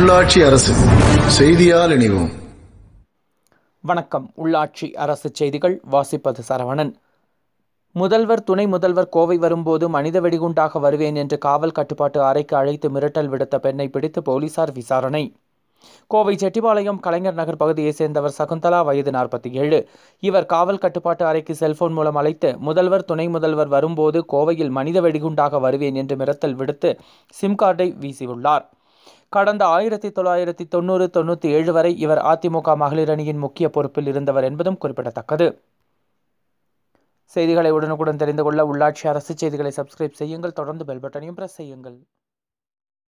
உள்ளாட்சி அரசு செய்தியால் இணைவோம் வணக்கம் உள்ளாட்சி அரசு செய்திகள் வாசிப்பது சரவணன் முதல்வர் துணை முதல்வர் கோவை வரும்போது மனித வெடிகுண்டாக வருவேன் என்று காவல் கட்டுப்பாட்டு அறைக்கு அழைத்து மிரட்டல் விடுத்த பெண்ணை பிடித்து போலீசார் விசாரணை கோவை செட்டிபாளையம் கலைஞர் நகர் பகுதியைச் சேர்ந்தவர் சகுந்தலா வயது நாற்பத்தி ஏழு இவர் காவல் கட்டுப்பாட்டு அறைக்கு செல்போன் மூலம் அழைத்து முதல்வர் துணை முதல்வர் வரும்போது கோவையில் மனித வெடிகுண்டாக வருவேன் என்று மிரட்டல் விடுத்து சிம் கார்டை வீசியுள்ளார் கடந்த ஆயிரத்தி தொள்ளாயிரத்தி தொண்ணூறு தொண்ணூற்றி ஏழு வரை இவர் அதிமுக மகளிர் அணியின் முக்கிய பொறுப்பில் இருந்தவர் என்பதும் குறிப்பிடத்தக்கது செய்திகளை உடனுக்குடன் தெரிந்து கொள்ள உள்ளாட்சி அரசு செய்திகளை சப்ஸ்கிரைப் செய்யுங்கள் தொடர்ந்து பெல் பட்டனையும் பிரஸ் செய்யுங்கள்